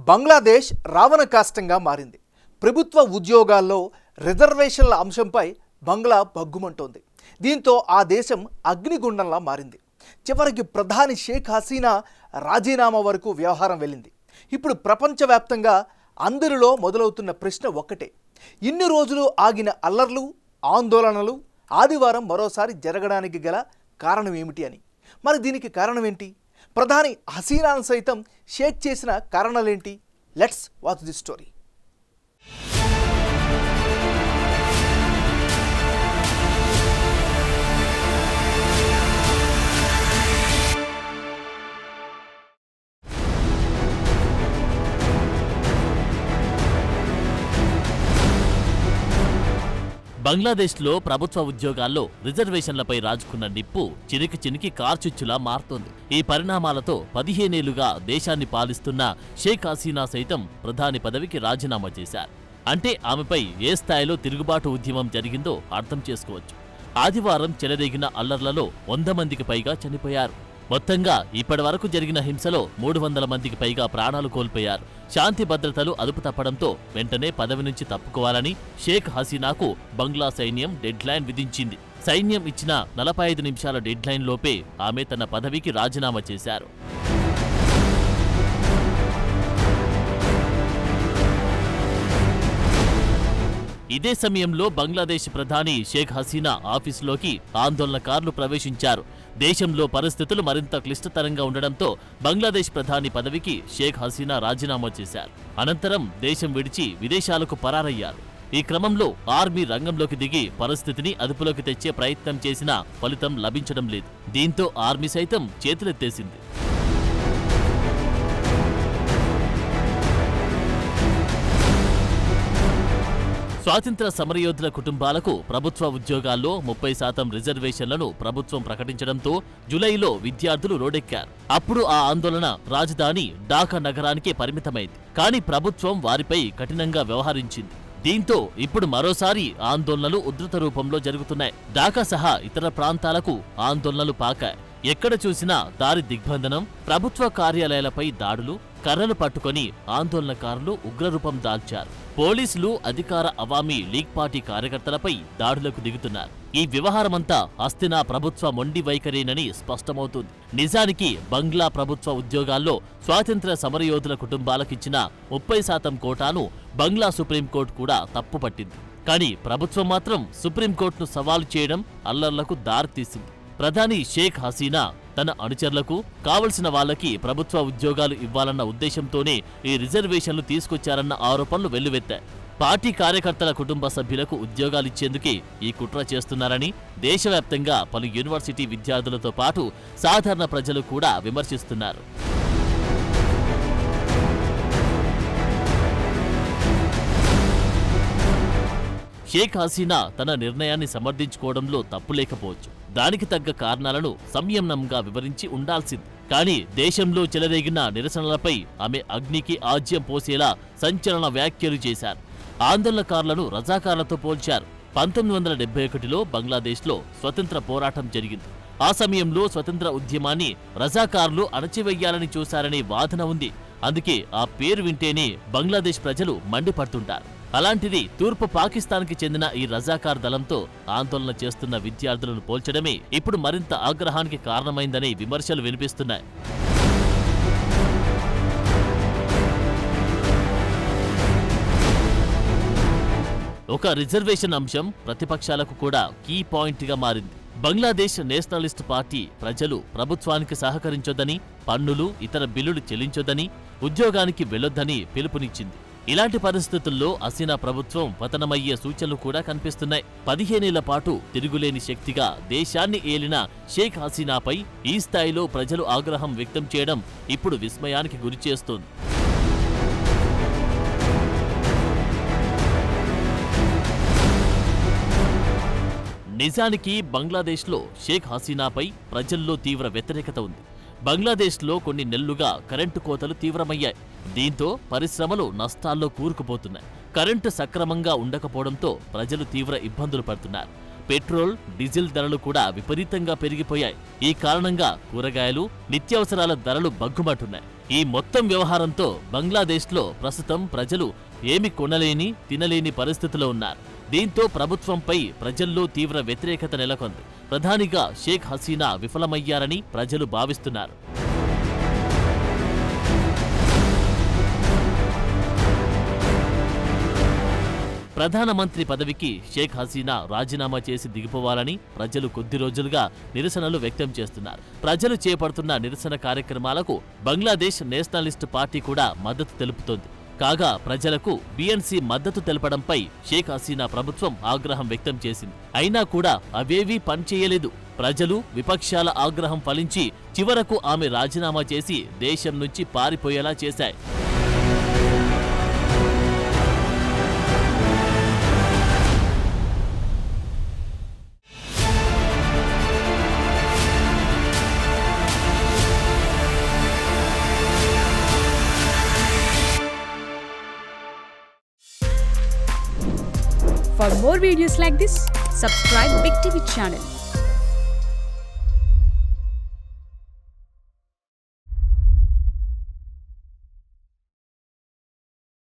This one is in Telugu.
బంగ్లాదేశ్ రావణ కాష్టంగా మారింది ప్రభుత్వ ఉద్యోగాల్లో రిజర్వేషన్ల అంశంపై బంగ్లా బగ్గుమంటోంది దీంతో ఆ దేశం అగ్నిగుండంలా మారింది చివరికి ప్రధాని షేక్ హసీనా రాజీనామా వరకు వ్యవహారం వెళ్ళింది ఇప్పుడు ప్రపంచవ్యాప్తంగా అందరిలో మొదలవుతున్న ప్రశ్న ఒక్కటే ఇన్ని రోజులు ఆగిన అల్లర్లు ఆందోళనలు ఆదివారం మరోసారి జరగడానికి గల కారణం ఏమిటి అని మరి దీనికి కారణం ఏంటి ప్రధాని హసీనాను సైతం షేక్ చేసిన కారణాలేంటి లెట్స్ వాచ్ ది స్టోరీ బంగ్లాదేశ్లో ప్రభుత్వ ఉద్యోగాల్లో రిజర్వేషన్లపై రాజుకున్న నిప్పు చినికి చినికి కార్చుచ్చులా మారుతోంది ఈ పరిణామాలతో పదిహేనేళ్లుగా దేశాన్ని పాలిస్తున్న షేక్ హసీనా సైతం ప్రధాని పదవికి రాజీనామా చేశారు అంటే ఆమెపై ఏ స్థాయిలో తిరుగుబాటు ఉద్యమం జరిగిందో అర్థం చేసుకోవచ్చు ఆదివారం చెలరేగిన అల్లర్లలో వంద మందికి పైగా చనిపోయారు మొత్తంగా ఇప్పటి వరకు జరిగిన హింసలో మూడు వందల మందికి పైగా ప్రాణాలు కోల్పోయారు శాంతి భద్రతలు అదుపు తప్పడంతో వెంటనే పదవి నుంచి తప్పుకోవాలని షేక్ హసీనాకు బంగ్లా సైన్యం డెడ్లైన్ విధించింది సైన్యం ఇచ్చిన నలభై ఐదు నిమిషాల డెడ్లైన్ లోపే ఆమె తన పదవికి రాజీనామా చేశారు ఇదే సమయంలో బంగ్లాదేశ్ ప్రధాని షేక్ హసీనా ఆఫీసులోకి ఆందోళనకారులు ప్రవేశించారు దేశంలో పరిస్థితులు మరింత క్లిష్టతరంగా ఉండడంతో బంగ్లాదేశ్ ప్రధాని పదవికి షేక్ హసీనా రాజీనామా చేశారు అనంతరం దేశం విడిచి విదేశాలకు పరారయ్యారు ఈ క్రమంలో ఆర్మీ రంగంలోకి దిగి పరిస్థితిని అదుపులోకి తెచ్చే ప్రయత్నం చేసినా ఫలితం లభించడం లేదు దీంతో ఆర్మీ సైతం చేతులెత్తేసింది స్వాతంత్ర సమరయోధుల కుటుంబాలకు ప్రభుత్వ ఉద్యోగాల్లో ముప్పై శాతం రిజర్వేషన్లను ప్రభుత్వం ప్రకటించడంతో జులైలో విద్యార్థులు రోడెక్కారు అప్పుడు ఆ ఆందోళన రాజధాని ఢాకా నగరానికే పరిమితమైంది కానీ ప్రభుత్వం వారిపై కఠినంగా వ్యవహరించింది దీంతో ఇప్పుడు మరోసారి ఆందోళనలు ఉధృత రూపంలో జరుగుతున్నాయి ఢాకా సహా ఇతర ప్రాంతాలకు ఆందోళనలు పాకాయి ఎక్కడ చూసినా దారి దిగ్బంధనం ప్రభుత్వ కార్యాలయాలపై దాడులు కర్రలు పట్టుకొని ఆందోళనకారులు ఉగ్రరూపం దాల్చారు పోలీసులు అధికార అవామీ లీగ్ పార్టీ కార్యకర్తలపై దాడులకు దిగుతున్నారు ఈ వ్యవహారమంతా హస్తినా ప్రభుత్వ మొండి వైఖరేనని స్పష్టమవుతుంది నిజానికి బంగ్లా ప్రభుత్వ ఉద్యోగాల్లో స్వాతంత్ర సమరయోధుల కుటుంబాలకిచ్చిన ముప్పై శాతం కోటాను బంగ్లా సుప్రీంకోర్టు కూడా తప్పుపట్టింది కానీ ప్రభుత్వం మాత్రం సుప్రీంకోర్టును సవాలు చేయడం అల్లర్లకు దారితీసింది ప్రధాని షేక్ హసీనా తన అనుచరులకు కావలసిన వాళ్ళకి ప్రభుత్వ ఉద్యోగాలు ఇవ్వాలన్న ఉద్దేశంతోనే ఈ రిజర్వేషన్లు తీసుకొచ్చారన్న ఆరోపణలు వెల్లువెత్తాయి పార్టీ కార్యకర్తల కుటుంబ సభ్యులకు ఉద్యోగాలిచ్చేందుకే ఈ కుట్ర చేస్తున్నారని దేశవ్యాప్తంగా పలు యూనివర్సిటీ విద్యార్థులతో పాటు సాధారణ ప్రజలు కూడా విమర్శిస్తున్నారు షేక్ హసీనా తన నిర్ణయాన్ని సమర్థించుకోవడంలో తప్పు లేకపోవచ్చు దానికి తగ్గ కారణాలను సంయమనంగా వివరించి ఉండాల్సింది కానీ దేశంలో చెలరేగిన నిరసనలపై ఆమె అగ్నికి ఆజ్యం పోసేలా సంచలన వ్యాఖ్యలు చేశారు ఆందోళనకారులను రజాకార్లతో పోల్చారు పంతొమ్మిది వందల డెబ్బై ఒకటిలో బంగ్లాదేశ్లో స్వతంత్ర పోరాటం జరిగింది ఆ సమయంలో స్వతంత్ర ఉద్యమాన్ని రజాకారులు అణచివేయాలని చూశారనే వాదన ఉంది అందుకే ఆ పేరు వింటేనే బంగ్లాదేశ్ ప్రజలు మండిపడుతుంటారు అలాంటిది తూర్పు పాకిస్తాన్కి చెందిన ఈ రజాకార్ దళంతో ఆందోళన చేస్తున్న విద్యార్థులను పోల్చడమే ఇప్పుడు మరింత ఆగ్రహానికి కారణమైందనే విమర్శలు వినిపిస్తున్నాయి ఒక రిజర్వేషన్ అంశం ప్రతిపక్షాలకు కూడా కీ పాయింట్గా మారింది బంగ్లాదేశ్ నేషనలిస్ట్ పార్టీ ప్రజలు ప్రభుత్వానికి సహకరించొద్దని పన్నులు ఇతర బిల్లులు చెల్లించొద్దని ఉద్యోగానికి వెళ్ళొద్దని పిలుపునిచ్చింది ఇలాంటి పరిస్థితుల్లో హసీనా ప్రభుత్వం పతనమయ్యే సూచనలు కూడా కనిపిస్తున్నాయి పదిహేనేళ్ల పాటు తిరుగులేని శక్తిగా దేశాన్ని ఏలిన షేక్ హసీనాపై ఈ స్థాయిలో ప్రజలు ఆగ్రహం వ్యక్తం చేయడం ఇప్పుడు విస్మయానికి గురిచేస్తోంది నిజానికి బంగ్లాదేశ్లో షేక్ హసీనాపై ప్రజల్లో తీవ్ర వ్యతిరేకత ఉంది బంగ్లాదేశ్లో కొన్ని నెల్లుగా కరెంటు కోతలు తీవ్రమయ్యాయి దీంతో పరిశ్రమలు నష్టాల్లో కూరుకుపోతున్నాయి కరెంటు సక్రమంగా ఉండకపోవడంతో ప్రజలు తీవ్ర ఇబ్బందులు పడుతున్నారు పెట్రోల్ డీజిల్ ధరలు కూడా విపరీతంగా పెరిగిపోయాయి ఈ కారణంగా కూరగాయలు నిత్యావసరాల ధరలు బగ్గుమంటున్నాయి ఈ మొత్తం వ్యవహారంతో బంగ్లాదేశ్లో ప్రస్తుతం ప్రజలు ఏమి కొనలేని తినలేని పరిస్థితిలో ఉన్నారు దీంతో ప్రభుత్వంపై ప్రజల్లో తీవ్ర వ్యతిరేకత నెలకొంది ప్రధానిగా షేక్ హసీనా విఫలమయ్యారని ప్రజలు భావిస్తున్నారు ప్రధానమంత్రి పదవికి షేక్ హసీనా రాజీనామా చేసి దిగిపోవాలని ప్రజలు కొద్ది రోజులుగా నిరసనలు వ్యక్తం చేస్తున్నారు ప్రజలు చేపడుతున్న నిరసన కార్యక్రమాలకు బంగ్లాదేశ్ నేషనలిస్ట్ పార్టీ కూడా మద్దతు తెలుపుతోంది కాగా ప్రజలకు బీఎన్సీ మద్దతు తెలపడంపై షేక్ హసీనా ప్రభుత్వం ఆగ్రహం వ్యక్తం చేసింది అయినా కూడా అవేవీ పనిచేయలేదు ప్రజలు విపక్షాల ఆగ్రహం ఫలించి చివరకు ఆమె రాజీనామా చేసి దేశం నుంచి పారిపోయేలా చేశాయి For more videos like this, subscribe Big TV channel